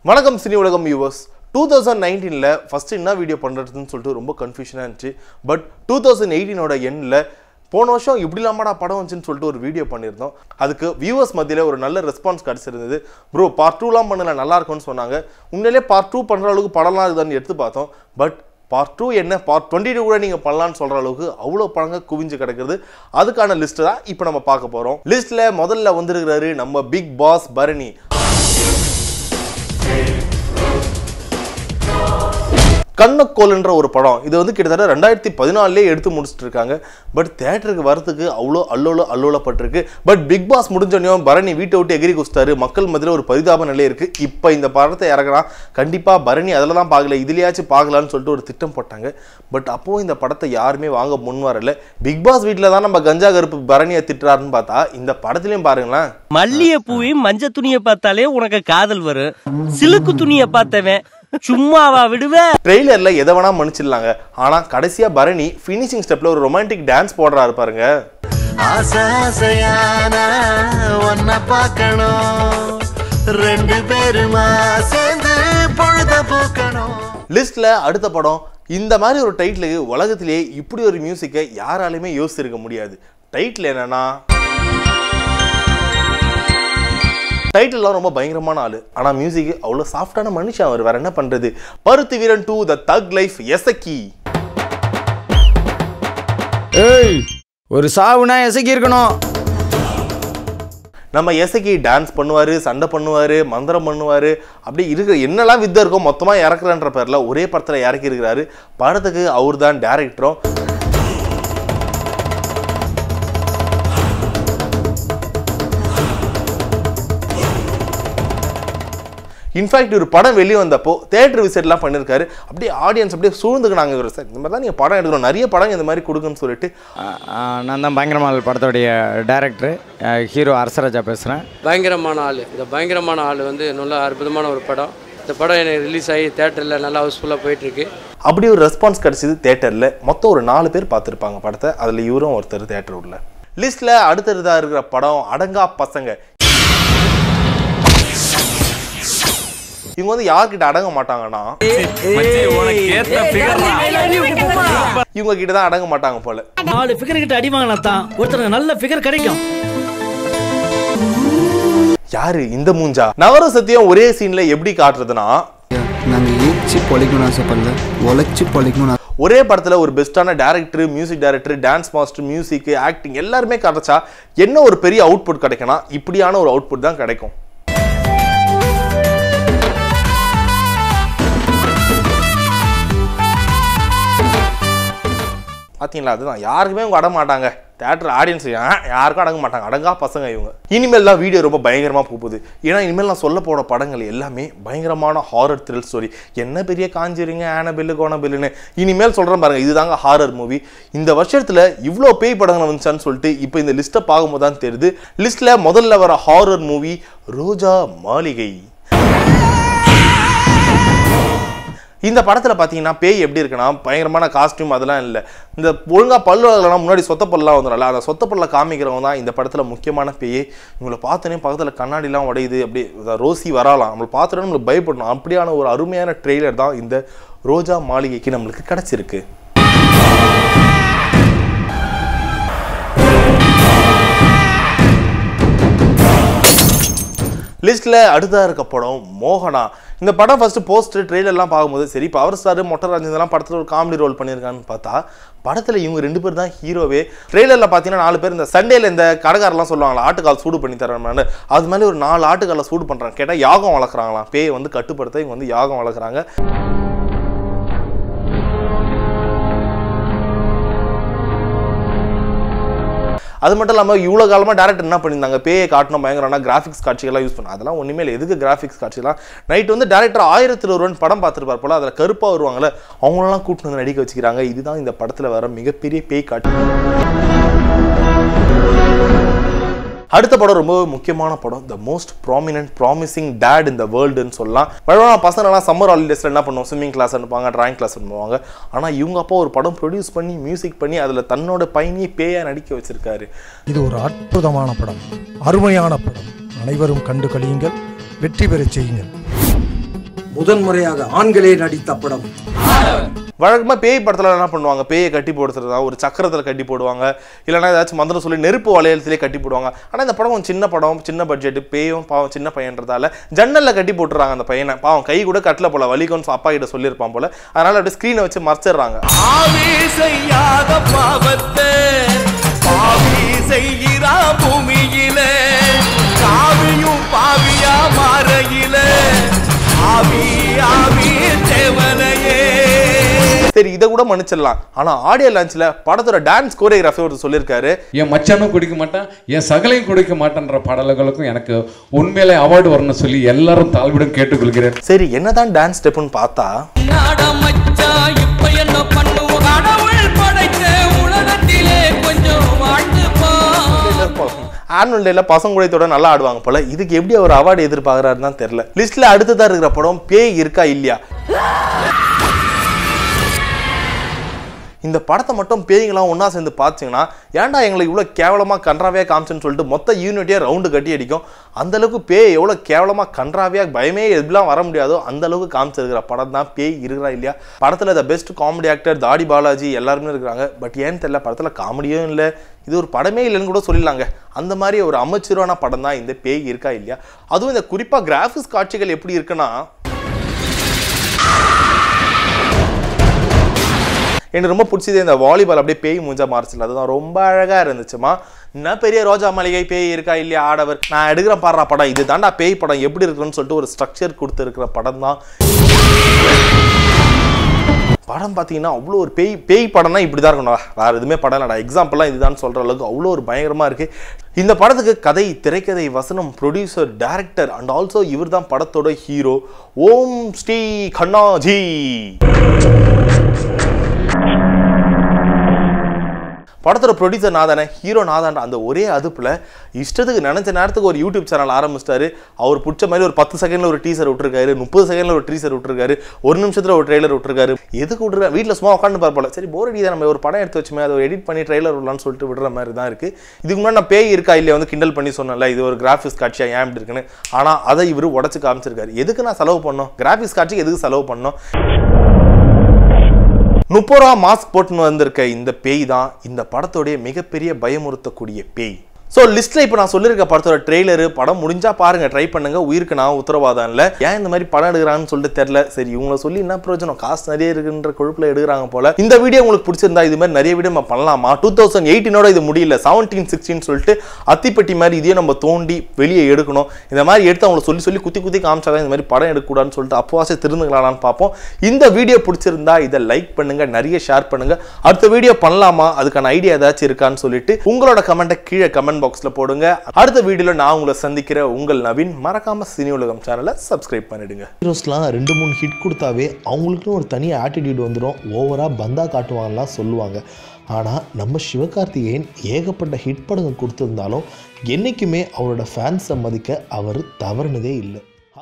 வணக்கம் Cini Ulagam viewers two thousand நைன்டீனில் first என்ன வீடியோ பண்ணுறதுன்னு சொல்லிட்டு ரொம்ப கன்ஃபியூஷனாக இருந்துச்சு பட் டூ தௌசண்ட் எயிட்டீனோட எண்ணில் போன வருஷம் இப்படி இல்லாமடா படம் வந்துச்சுன்னு சொல்லிட்டு ஒரு வீடியோ பண்ணியிருந்தோம் அதுக்கு வியூவர்ஸ் மத்தியில் ஒரு நல்ல ரெஸ்பான்ஸ் கிடச்சிருந்தது ப்ரோ பார்ட் டூலாம் பண்ணல நல்லா இருக்கும்னு சொன்னாங்க உண்மையிலே பார்ட் டூ பண்ணுற அளவுக்கு படம்லாம் இருக்குதான்னு எடுத்து பார்த்தோம் பட் பார்ட் டூ என்ன பார்ட் டுவெண்ட்டி டூ கூட நீங்கள் பண்ணலான்னு சொல்கிற அளவுக்கு அவ்வளோ படங்க குவிஞ்சு கிடக்குது அதுக்கான லிஸ்ட்டு தான் இப்போ நம்ம பார்க்க போகிறோம் லிஸ்ட்டில் முதல்ல வந்திருக்கிறாரு நம்ம பிக் பாஸ் பரணி கண்ணக்கோல்ன்ற ஒரு படம் இது வந்து கிட்டத்தட்ட ரெண்டாயிரத்தி பதினாலே எடுத்து முடிச்சிட்டு இருக்காங்க பட் தேட்டருக்கு வரதுக்கு அவ்வளோ அல்லோல அல்லோலப்பட்டிருக்கு பட் பிக் பாஸ் முடிஞ்சோடனையும் பரணி வீட்டை விட்டு எகிரி குஸ்தாரு மக்கள் மத்தியில் ஒரு பரிதாப நிலை இருக்கு இப்போ இந்த படத்தை இறக்குனா கண்டிப்பாக பரணி அதில் தான் பார்க்கல இதுலையாச்சும் பார்க்கலான்னு சொல்லிட்டு ஒரு திட்டம் போட்டாங்க பட் அப்போவும் இந்த படத்தை யாருமே வாங்க முன் வரல பிக் பாஸ் வீட்டில் தான் நம்ம கஞ்சா கருப்பு பரணியை திட்டுறாருன்னு பார்த்தா இந்த படத்துலையும் பாருங்களேன் மல்லிய பூவையும் மஞ்ச துணியை பார்த்தாலே உனக்கு காதல் வரும் சிலுக்கு துணியை பார்த்தவன் சும்மாவா விடுவ ட்ரெய்லர்ல எதை வேணா மன்னிச்சிடலாங்க ஆனா கடைசியா பரணி ஃபினிஷிங் ஸ்டெப்ல ஒரு ரொமான்டிக் டான்ஸ் போடுறாரு பாருங்க ஆசை ஆசையான ஒன்ன பார்க்கணும் ரெண்டு பேருமா சேர்ந்து பொழுத போக்கணும் லிஸ்ட்ல அடுத்த படம் இந்த மாதிரி ஒரு டைட்டிலுக்கு உலகத்திலேயே இப்படி ஒரு மியூசிக்கை யாராலையுமே யோசிச்சிருக்க முடியாது டைட்டில் என்னன்னா டைட்டில்லாம் ரொம்ப பயங்கரமான ஆளு ஆனா மியூசிக் அவ்வளோ சாஃப்டான மனுஷன் அவர் வேற என்ன பண்றது பருத்தி வீரன் டூ த தக் லைஃப் எசக்கி ஏய் ஒரு சாவுனா எசக்கி இருக்கணும் நம்ம எசக்கி டான்ஸ் பண்ணுவார் சண்டை பண்ணுவார் மந்திரம் பண்ணுவார் அப்படி இருக்கிற என்னெல்லாம் வித்தை இருக்கோ மொத்தமாக இறக்குறன்ற பேரில் ஒரே படத்தில் இறக்கி இருக்கிறாரு படத்துக்கு அவர் தான் டேரக்டரும் இன்ஃபேக்ட் ஒரு படம் வெளியே வந்தப்போ தேட்டர் விசிட்லாம் பண்ணியிருக்காரு அப்படியே ஆடியன்ஸ் அப்படியே சூழ்ந்துக்கினாங்க இவர் சார் இந்த மாதிரி தான் நீங்கள் படம் எடுக்கணும் நிறைய படம் இந்த மாதிரி கொடுக்குன்னு சொல்லிட்டு ஆ, ஆ, நான் தான் பயங்கரமால் படத்தோடைய டைரக்டர் ஹீரோ அரசராஜா பேசுகிறேன் பயங்கரமான ஆள் இந்த பயங்கரமான ஆள் வந்து நல்ல அற்புதமான ஒரு படம் இந்த படம் எனக்கு ரிலீஸ் ஆகி தேட்டரில் நல்லா ஹவுஸ்ஃபுல்லாக போயிட்டுருக்கு அப்படி ஒரு ரெஸ்பான்ஸ் கிடைச்சது தேட்டரில் மொத்தம் ஒரு நாலு பேர் பார்த்துருப்பாங்க படத்தை அதில் இவரும் ஒருத்தர் தேட்டர் உள்ள லிஸ்ட்டில் அடுத்ததாக இருக்கிற படம் அடங்கா பசங்க இவங்க வந்து யார்கிட்ட அடங்க மாட்டாங்கன்னா இவங்க கிட்ட தான் அடங்க மாட்டாங்க போல நாலு ஃபிகர் கிட்ட அடி வாங்கினா தான் ஒருத்தருக்கு நல்ல ஃபிகர் கிடைக்கும் யாரு இந்த மூஞ்சா நவர சத்தியம் ஒரே சீன்ல எப்படி காட்டுறதுன்னா நாங்கள் ஏச்சு பொழைக்கணும்னு ஆசைப்படல உழைச்சி பொழைக்கணும்னு ஒரே படத்துல ஒரு பெஸ்ட்டான director music director dance master music acting எல்லாருமே கிடைச்சா என்ன ஒரு பெரிய அவுட்புட் கிடைக்கும்னா இப்படியான ஒரு அவுட்புட் தான் கிடைக்கும் பார்த்தீங்களா அதுதான் யாருக்குமே இவங்க அடங்க மாட்டாங்க தேட்டர் ஆடியன்ஸ் யாருக்கும் அடங்க மாட்டாங்க அடங்கா பசங்க இவங்க இனிமேல் தான் வீடியோ ரொம்ப பயங்கரமாக போகுது ஏன்னா இனிமேல் நான் சொல்ல போன படங்கள் எல்லாமே பயங்கரமான ஹாரர் த்ரில் ஸ்டோரி என்ன பெரிய காஞ்சிருங்க ஆனபில்லு கோனபில்லுன்னு இனிமேல் சொல்கிறேன் பாருங்க இதுதாங்க ஹாரர் மூவி இந்த வருஷத்தில் இவ்வளோ பேய் படங்கள் வந்துச்சான்னு சொல்லிட்டு இப்போ இந்த லிஸ்ட்டை பார்க்கும்போது தான் தெரியுது லிஸ்ட்டில் முதல்ல வர ஹாரர் மூவி ரோஜா மாளிகை இந்த படத்தில் பார்த்தீங்கன்னா பேய் எப்படி இருக்குன்னா பயங்கரமான காஸ்டியூம் அதெல்லாம் இல்லை இந்த ஒழுங்காக பல்லு வளரலாம் முன்னாடி சொத்த பல்லாம் வந்துடும்ல அந்த சொத்த பல்ல காமிக்கிறவங்க தான் இந்த படத்தில் முக்கியமான பேய் இவங்களை பார்த்தோன்னே பக்கத்தில் கண்ணாடிலாம் உடையுது அப்படி இத ரோசி வரலாம் நம்மளை பார்த்துட்டு நம்மளுக்கு பயப்படணும் அப்படியான ஒரு அருமையான ட்ரெய்லர் தான் இந்த ரோஜா மாளிகைக்கு நம்மளுக்கு கிடச்சிருக்கு லிஸ்ட்டில் அடுத்ததாக இருக்க படம் மோகனா இந்த படம் ஃபஸ்ட்டு போஸ்டர் ட்ரெய்லர்லாம் பார்க்கும்போது சரி பவர் ஸ்டார் மொட்டை ராஜேந்திரலாம் படத்தில் ஒரு காமெடி ரோல் பண்ணியிருக்கான்னு பார்த்தா படத்தில் இவங்க ரெண்டு பேர் தான் ஹீரோவே ட்ரெய்லரில் பார்த்தீங்கன்னா நாலு பேர் இந்த சண்டேல இந்த கடைக்காரெல்லாம் சொல்லுவாங்களா ஆட்டுக்கால் சூடு பண்ணி தரேன்னு அது மாதிரி ஒரு நாலு ஆட்டுக்காலை சூடு பண்ணுறாங்க கேட்டால் யாகம் வளர்க்குறாங்களாம் பேயை வந்து கட்டுப்படுத்த இவங்க வந்து யாகம் வளர்க்குறாங்க அது மட்டும் இல்லாமல் இவ்வளோ காலமாக டேரக்டர் என்ன பண்ணியிருந்தாங்க பேயை காட்டணும் பயங்கரம்னா கிராஃபிக்ஸ் காட்சிகள்லாம் யூஸ் பண்ண அதெல்லாம் ஒன்றுமே இல்லை எதுக்கு கிராஃபிக்ஸ் காட்சிலாம் நைட் வந்து டேரக்டர் ஆயிரத்தில் ஒருவன் படம் பார்த்துருப்பார் போல அதில் கருப்பாக வருவாங்கல்ல அவங்களெல்லாம் கூட்டிட்டு வந்து நடிக்க வச்சுக்கிறாங்க இதுதான் இந்த படத்தில் வர மிகப்பெரிய பேய் காட்சி அடுத்த படம் ரொம்ப முக்கியமான படம் the most prominent promising date இந்த வேர்ல்டுன்னு சொல்லலாம் வழக்கமாக பசங்களாம் சம்மர் ஹாலிடேஸில் என்ன பண்ணுவோம் ஸ்விம்மிங் கிளாஸ் அனுப்புவாங்க ட்ராயிங் கிளாஸ் அனுப்புவாங்க ஆனால் இவங்க அப்பா ஒரு படம் ப்ரொடியூஸ் பண்ணி மியூசிக் பண்ணி அதில் தன்னோட பையனையே பேயா நடிக்க வச்சிருக்காரு இது ஒரு அற்புதமான படம் அருமையான படம் அனைவரும் கண்டு கழியுங்கள் வெற்றி பெறச் செய்யுங்கள் முதன்முறையாக ஆண்களே நடித்த படம் வழக்கமாக பேய் படத்தில் என்ன பண்ணுவாங்க பேயை கட்டி போடுறதா ஒரு சக்கரத்தில் கட்டி போடுவாங்க இல்லைன்னா ஏதாச்சும் மந்திரம் சொல்லி நெருப்பு வளையலத்திலே கட்டி போடுவாங்க ஆனால் இந்த படம் கொஞ்சம் சின்ன படம் சின்ன பட்ஜெட் பேயும் பாவம் சின்ன பையன்றதால ஜன்னலில் கட்டி போட்டுறாங்க அந்த பையனை பாவம் கை கூட கட்டல போல வலிக்கும்னு அப்பா கிட்ட சொல்லியிருப்பான் போல அதனால அப்படியே ஸ்க்ரீனை வச்சு மறைச்சிடுறாங்க ஆவி செய்யாத பாவத்தை பாவி செய்கிறா பூமியிலே காவியும் பாவியா மாறையில ஆவி ஆவி தேவனையே சரி இதை கூட மன்னிச்சிடலாம் ஆனால் ஆடியோ லான்ச்சில் படத்தோட டான்ஸ் கோரியோகிராஃபி ஒருத்தர் சொல்லியிருக்காரு என் மச்சானும் குடிக்க மாட்டான் என் சகலையும் குடிக்க மாட்டேன்ற பாடல்களுக்கும் எனக்கு உண்மையிலே அவார்டு வரணும்னு சொல்லி எல்லாரும் தாழ்விடம் கேட்டுக்கொள்கிறேன் சரி என்னதான் டான்ஸ் ஸ்டெப்புன்னு பார்த்தா நாடா மச்சான் இப்ப என்ன பண்ணுவோம் கடவுள் படைச்ச உலகத்திலே கொஞ்சம் வாழ்ந்துப்பா ஆனுவல் டேல பசங்க கூடத்தோட நல்லா ஆடுவாங்க போல இதுக்கு எப்படி அவர் அவார்டு எதிர்பார்க்கறாருன்னு தான் தெரியல லிஸ்ட்ல அடுத்ததா இருக்கிற படம் பேய் இருக்கா இல்லையா இந்த படத்தை மட்டும் பேய்ங்களாம் ஒன்றா சேர்ந்து பார்த்தீங்கன்னா ஏன்டா எங்களை இவ்வளோ கேவலமாக கன்றாவையாக காமிச்சுன்னு சொல்லிட்டு மொத்த யூனிட்டியாக ரவுண்டு கட்டி அடிக்கும் அந்த அளவுக்கு பேய் எவ்வளோ கேவலமாக கன்றாவையாக பயமே எதுலாம் வர முடியாதோ அந்த அளவுக்கு காமிச்சிருக்கிற படம் தான் பேய் இருக்கிறா இல்லையா படத்தில் த பெஸ்ட் காமெடி ஆக்டர் தாடி பாலாஜி எல்லாருமே இருக்கிறாங்க பட் ஏன்னு தெரியல படத்தில் காமெடியும் இல்லை இது ஒரு படமே இல்லைன்னு கூட சொல்லிடலாங்க அந்த மாதிரி ஒரு அமைச்சரான படம் தான் இந்த பேய் இருக்கா இல்லையா அதுவும் இந்த குறிப்பாக கிராஃபிக்ஸ் காட்சிகள் எப்படி இருக்குன்னா எனக்கு ரொம்ப பிடிச்சது இந்த வாலிபால் அப்படியே பேய் மூஞ்சா மாறிச்சில்ல அதுதான் ரொம்ப அழகா இருந்துச்சுமா என்ன பெரிய ரோஜா மளிகை பேய் இருக்கா இல்லையா ஆடவர் நான் எடுக்கிறேன் பாடுற படம் இது தாண்டா பேய் படம் எப்படி இருக்குன்னு சொல்லிட்டு ஒரு ஸ்ட்ரக்சர் கொடுத்துருக்கிற படம் தான் படம் பார்த்தீங்கன்னா அவ்வளோ ஒரு பேய் பேய் படம்னா இப்படி தான் இருக்கணும் வேறு எதுவுமே படம் இல்லைடா எக்ஸாம்பிள்லாம் இதுதான் சொல்கிற அளவுக்கு அவ்வளோ ஒரு பயங்கரமாக இருக்குது இந்த படத்துக்கு கதை திரைக்கதை வசனம் ப்ரொடியூசர் டைரக்டர் அண்ட் ஆல்சோ இவர் தான் படத்தோட ஹீரோ ஓம் ஸ்ரீ கண்ணாஜி படத்தோட ப்ரொடியூசர் நான் தானே ஹீரோ நான் தானே அந்த ஒரே அதுப்பில் இஷ்டத்துக்கு நினச்ச நேரத்துக்கு ஒரு யூடியூப் சேனல் ஆரம்பிச்சிட்டாரு அவர் பிடிச்ச மாதிரி ஒரு பத்து செகண்டில் ஒரு டீசர் விட்டுருக்காரு முப்பது செகண்டில் ஒரு டீசர் விட்டுருக்காரு ஒரு நிமிஷத்தில் ஒரு ட்ரெய்லர் விட்டுருக்காரு எதுக்கு விட்டுருக்கா வீட்டில் சும்மா உட்காந்து பார்ப்போம் சரி போர் அடி நம்ம ஒரு படம் எடுத்து வச்சுமே அதை எடிட் பண்ணி ட்ரெய்லர் விடலான்னு சொல்லிட்டு விடுற மாதிரி தான் இருக்குது இதுக்கு முன்னாடி நான் பேய் இருக்கா இல்லையா வந்து கிண்டல் பண்ணி சொன்னல இது ஒரு கிராஃபிக்ஸ் காட்சியாக ஏன் இப்படி இருக்குன்னு ஆனால் அதை இவர் உடச்சு காமிச்சிருக்காரு எதுக்கு நான் செலவு பண்ணோம் கிராஃபிக்ஸ் காட்சிக்கு எதுக்கு செலவு பண்ணோம் முப்பது ரூபா மாஸ்க் போட்டுன்னு வந்திருக்க இந்த பேய் தான் இந்த படத்தோடைய மிகப்பெரிய பயமுறுத்தக்கூடிய பேய் ஸோ லிஸ்ட்டில் இப்போ நான் சொல்லியிருக்க படத்தோட ட்ரெய்லரு படம் முடிஞ்சா பாருங்க ட்ரை பண்ணுங்க உயிருக்கு நான் உத்தரவாதம் இல்லை ஏன் இந்த மாதிரி படம் எடுக்கிறாங்கன்னு சொல்லிட்டு தெரில சரி இவங்கள சொல்லி என்ன பிரயோஜனம் காசு நிறைய இருக்குன்ற கொழுப்பில் எடுக்கிறாங்க போல இந்த வீடியோ உங்களுக்கு பிடிச்சிருந்தா இது மாதிரி நிறைய வீடியோ நம்ம பண்ணலாமா டூ தௌசண்ட் எயிட்டீனோட இது முடியல செவன்டீன் சிக்ஸ்டீன் சொல்லிட்டு அத்திப்பட்டி மாதிரி இதையும் நம்ம தோண்டி வெளியே எடுக்கணும் இந்த மாதிரி எடுத்து அவங்களை சொல்லி சொல்லி குத்தி குத்தி காமிச்சாதான் இந்த மாதிரி படம் எடுக்கக்கூடாதுன்னு சொல்லிட்டு அப்போவாசே திருந்துங்களான்னு பார்ப்போம் இந்த வீடியோ பிடிச்சிருந்தா இதை லைக் பண்ணுங்க நிறைய ஷேர் பண்ணுங்க அடுத்த வீடியோ பண்ணலாமா அதுக்கான ஐடியா ஏதாச்சும் இருக்கான்னு சொல்லிட்டு உங்களோட கமெண்ட்டை கீழே கமெண்ட் பாக்ஸில் போடுங்க அடுத்த வீடியோவில் நான் உங்களை சந்திக்கிற உங்கள் நவீன் மறக்காம சினி உலகம் சேனலை சப்ஸ்கிரைப் பண்ணிடுங்க ஹீரோஸ்லாம் ரெண்டு மூணு ஹிட் கொடுத்தாவே அவங்களுக்குன்னு ஒரு தனி ஆட்டிடியூட் வந்துடும் ஓவராக பந்தா காட்டுவாங்கலாம் சொல்லுவாங்க ஆனால் நம்ம சிவகார்த்திகேயன் ஏகப்பட்ட ஹிட் படங்கள் கொடுத்துருந்தாலும் என்றைக்குமே அவரோட ஃபேன்ஸை மதிக்க அவர் தவறுனதே இல்லை